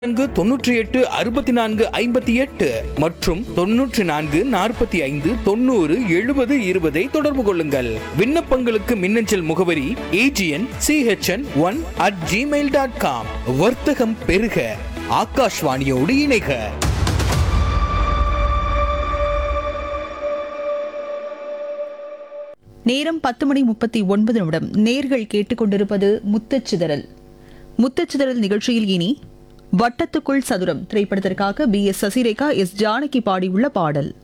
நான்கு தொன்னூற்றி எட்டு அறுபத்தி நான்கு ஐம்பத்தி எட்டு மற்றும் தொன்னூற்றி நான்கு நாற்பத்தி ஐந்து தொண்ணூறு எழுபது இருபதை தொடர்பு கொள்ளுங்கள் விண்ணப்பங்களுக்கு மின்னஞ்சல் முகவரி AGN CHN one at Gmail dot com வர்த்தகம் பெருக ஆகாஷ்வாணியோடு இணைக நேரம் பத்து மணி முப்பத்தி ஒன்பது நிமிடம் நேர்கள் கேட்டுக்கொண்டிருப்பது முத்துச்சிதறல் முத்துச்சிதறல் நிகழ்ச்சியில் இனி வட்டத்துக்குள் சதுரம் திரைப்படத்திற்காக P S Sasirekha S Janaki பாடியுள்ள பாடல்